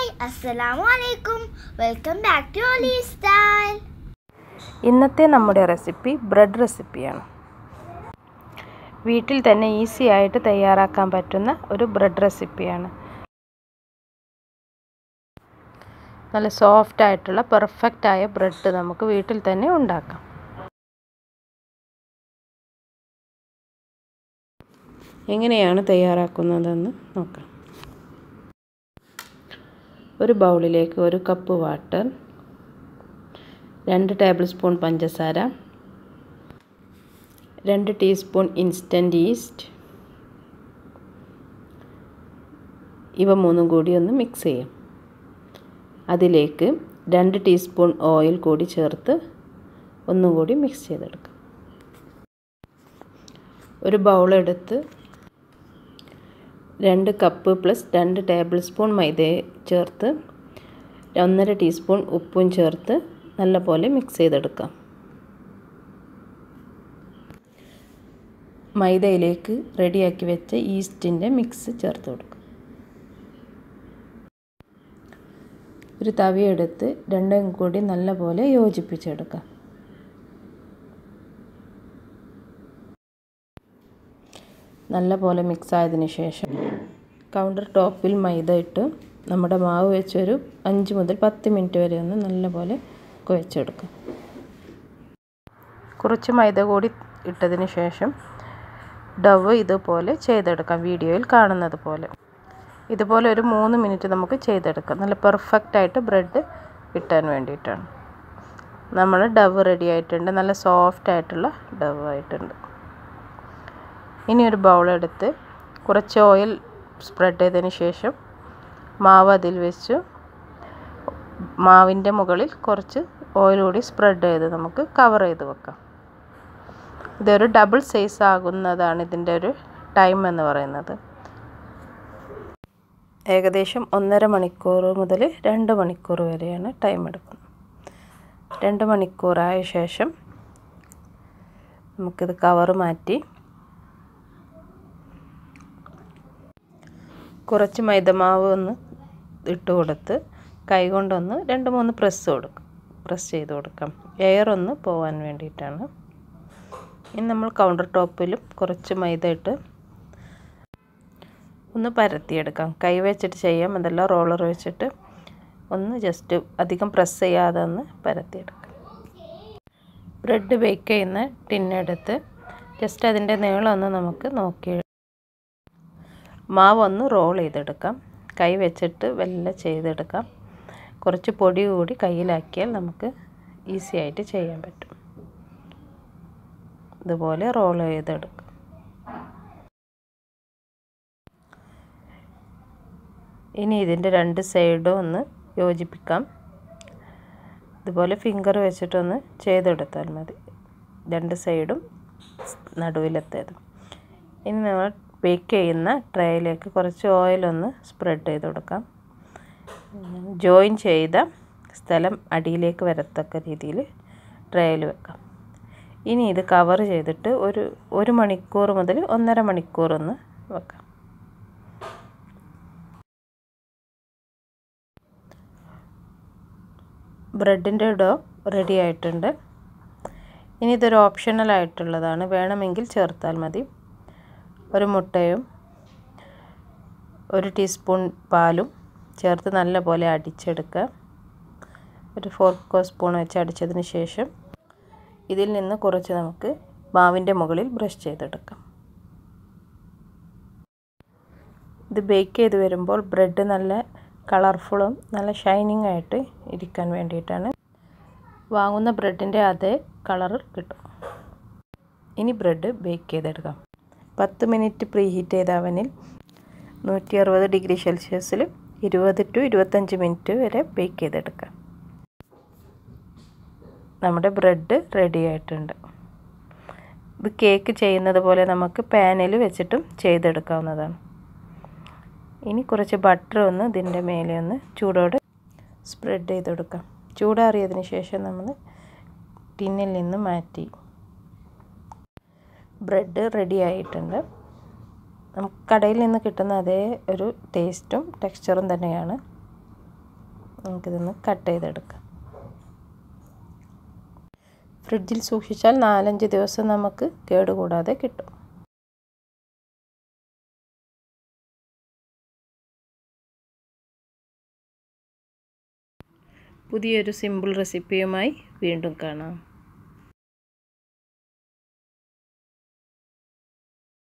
hi അസ്സലാമു അലൈക്കും welcome back to Oli style ഇന്നത്തെ നമ്മുടെ റെസിപ്പി ബ്രെഡ് റെസിപ്പിയാണ് വീട്ടിൽ തന്നെ ഈസി ആയിട്ട് തയ്യാറാക്കാൻ പറ്റുന്ന ഒരു ബ്രെഡ് റെസിപ്പിയാണ് നല്ല സോഫ്റ്റ് ആയിട്ടുള്ള പെർഫെക്റ്റ് ആയ ബ്രെഡ് നമുക്ക് വീട്ടിൽ തന്നെ ഉണ്ടാക്കാം എങ്ങനെയാണ് തയ്യാറാക്കുന്നതെന്ന് നോക്കാം ഒരു ബൗളിലേക്ക് ഒരു കപ്പ് വാട്ടർ രണ്ട് ടേബിൾ സ്പൂൺ പഞ്ചസാര രണ്ട് ടീസ്പൂൺ ഇൻസ്റ്റൻറ്റ് ഈസ്റ്റ് ഇവ മൂന്നും കൂടി ഒന്ന് മിക്സ് ചെയ്യാം അതിലേക്ക് രണ്ട് ടീസ്പൂൺ ഓയിൽ കൂടി ചേർത്ത് ഒന്നും കൂടി മിക്സ് ചെയ്തെടുക്കാം ഒരു ബൗളെടുത്ത് രണ്ട് കപ്പ് പ്ലസ് രണ്ട് ടേബിൾ സ്പൂൺ മൈദ ചേർത്ത് ഒന്നര ടീസ്പൂൺ ഉപ്പും ചേർത്ത് നല്ലപോലെ മിക്സ് ചെയ്തെടുക്കാം മൈദയിലേക്ക് റെഡിയാക്കി വെച്ച ഈസ്റ്റിൻ്റെ മിക്സ് ചേർത്ത് കൊടുക്കും ഒരു തവിയെടുത്ത് രണ്ടും കൂടി നല്ലപോലെ യോജിപ്പിച്ചെടുക്കാം നല്ലപോലെ മിക്സ് ആയതിന് ശേഷം കൗണ്ടർ ടോപ്പിൽ മൈദ ഇട്ട് നമ്മുടെ മാവ് വെച്ചൊരു അഞ്ച് മുതൽ പത്ത് മിനിറ്റ് വരെ ഒന്ന് നല്ലപോലെ കുഴച്ചെടുക്കാം കുറച്ച് മൈദ കൂടി ഇട്ടതിന് ശേഷം ഡവ് ഇതുപോലെ ചെയ്തെടുക്കാം വീഡിയോയിൽ കാണുന്നത് പോലെ ഇതുപോലെ ഒരു മൂന്ന് മിനിറ്റ് നമുക്ക് ചെയ്തെടുക്കാം നല്ല പെർഫെക്റ്റ് ആയിട്ട് ബ്രെഡ് കിട്ടാൻ വേണ്ടിയിട്ടാണ് നമ്മൾ ഡവ് റെഡി ആയിട്ടുണ്ട് നല്ല സോഫ്റ്റ് ആയിട്ടുള്ള ഡവ് ആയിട്ടുണ്ട് ഇനി ഒരു ബൗളെടുത്ത് കുറച്ച് ഓയിൽ സ്പ്രെഡ് ചെയ്തതിന് ശേഷം മാവ് അതിൽ വെച്ചു മാവിൻ്റെ മുകളിൽ കുറച്ച് ഓയിൽ കൂടി സ്പ്രെഡ് ചെയ്ത് നമുക്ക് കവർ ചെയ്ത് വെക്കാം ഇതൊരു ഡബിൾ സൈസ് ആകുന്നതാണ് ഇതിൻ്റെ ഒരു ടൈം എന്ന് പറയുന്നത് ഏകദേശം ഒന്നര മണിക്കൂർ മുതൽ രണ്ട് മണിക്കൂർ വരെയാണ് ടൈം എടുക്കുന്നത് രണ്ട് മണിക്കൂറായ ശേഷം നമുക്കിത് കവർ മാറ്റി കുറച്ച് മൈദമാവ് ഒന്ന് ഇട്ട് കൊടുത്ത് കൈകൊണ്ടൊന്ന് രണ്ട് മൂന്ന് പ്രസ് കൊടുക്കും പ്രസ് ചെയ്ത് കൊടുക്കാം എയർ ഒന്ന് പോകാൻ വേണ്ടിയിട്ടാണ് ഇനി നമ്മൾ കൗണ്ടർ ടോപ്പിലും കുറച്ച് മൈദ ഇട്ട് ഒന്ന് പരത്തിയെടുക്കാം കൈ വെച്ചിട്ട് ചെയ്യാം അതല്ല റോളർ വെച്ചിട്ട് ഒന്ന് ജസ്റ്റ് അധികം പ്രസ് ചെയ്യാതെ ഒന്ന് പരത്തിയെടുക്കാം ബ്രെഡ് ബേക്ക് ചെയ്യുന്ന ടിന്നെടുത്ത് ജസ്റ്റ് അതിൻ്റെ നീളം ഒന്ന് നമുക്ക് നോക്കി മാവ് ഒന്ന് റോൾ ചെയ്തെടുക്കാം കൈ വെച്ചിട്ട് വെല്ല ചെയ്തെടുക്കാം കുറച്ച് പൊടി കൂടി കയ്യിലാക്കിയാൽ നമുക്ക് ഈസി ആയിട്ട് ചെയ്യാൻ പറ്റും ഇതുപോലെ റോൾ ചെയ്തെടുക്കാം ഇനി ഇതിൻ്റെ രണ്ട് സൈഡും ഒന്ന് യോജിപ്പിക്കാം ഇതുപോലെ ഫിംഗർ വെച്ചിട്ടൊന്ന് ചെയ്തെടുത്താൽ മതി രണ്ട് സൈഡും നടുവിലെത്തേതും ഇനി നമ്മൾ ബേക്ക് ചെയ്യുന്ന ട്രേയിലേക്ക് കുറച്ച് ഓയിലൊന്ന് സ്പ്രെഡ് ചെയ്ത് കൊടുക്കാം ജോയിൻ ചെയ്ത സ്ഥലം അടിയിലേക്ക് വരത്തക്ക രീതിയിൽ ട്രേയിൽ വെക്കാം ഇനി ഇത് കവർ ചെയ്തിട്ട് ഒരു ഒരു മണിക്കൂർ മുതൽ ഒന്നര മണിക്കൂർ ഒന്ന് വെക്കാം ബ്രെഡിൻ്റെ ഡോ റെഡി ആയിട്ടുണ്ട് ഇനി ഇതൊരു ഓപ്ഷണൽ ആയിട്ടുള്ളതാണ് വേണമെങ്കിൽ ചേർത്താൽ മതി ഒരു മുട്ടയും ഒരു ടീസ്പൂൺ പാലും ചേർത്ത് നല്ലപോലെ അടിച്ചെടുക്കുക ഒരു ഫോർക്കോ സ്പൂൺ വെച്ച് അടിച്ചതിന് ശേഷം ഇതിൽ നിന്ന് കുറച്ച് നമുക്ക് മാവിൻ്റെ മുകളിൽ ബ്രഷ് ചെയ്തെടുക്കാം ഇത് ബേക്ക് ചെയ്ത് വരുമ്പോൾ ബ്രെഡ് നല്ല കളർഫുള്ളും നല്ല ഷൈനിങ് ആയിട്ട് ഇരിക്കാൻ വേണ്ടിയിട്ടാണ് വാങ്ങുന്ന ബ്രെഡിൻ്റെ അതേ കളർ കിട്ടും ഇനി ബ്രെഡ് ബേക്ക് ചെയ്തെടുക്കാം പത്ത് മിനിറ്റ് പ്രീ ഹീറ്റ് ചെയ്ത അവനിൽ നൂറ്റി അറുപത് ഡിഗ്രി സെൽഷ്യസിൽ ഇരുപത് ടു ഇരുപത്തഞ്ച് മിനിറ്റ് വരെ ബേക്ക് ചെയ്തെടുക്കാം നമ്മുടെ ബ്രെഡ് റെഡി ആയിട്ടുണ്ട് ഇത് കേക്ക് ചെയ്യുന്നത് പോലെ നമുക്ക് പാനിൽ വെച്ചിട്ടും ചെയ്തെടുക്കാവുന്നതാണ് ഇനി കുറച്ച് ബട്ടർ ഒന്ന് ഇതിൻ്റെ മേലെ ഒന്ന് ചൂടോടെ സ്പ്രെഡ് ചെയ്ത് കൊടുക്കാം ചൂടാറിയതിന് ശേഷം നമ്മൾ ടിന്നിൽ നിന്ന് മാറ്റി ബ്രെഡ് റെഡി ആയിട്ടുണ്ട് നമുക്ക് കടയിൽ നിന്ന് കിട്ടുന്ന അതേ ഒരു ടേസ്റ്റും ടെക്സ്ചറും തന്നെയാണ് നമുക്കിതൊന്ന് കട്ട് ചെയ്തെടുക്കാം ഫ്രിഡ്ജിൽ സൂക്ഷിച്ചാൽ നാലഞ്ച് ദിവസം നമുക്ക് കേടുകൂടാതെ കിട്ടും പുതിയൊരു സിമ്പിൾ റെസിപ്പിയുമായി വീണ്ടും കാണാം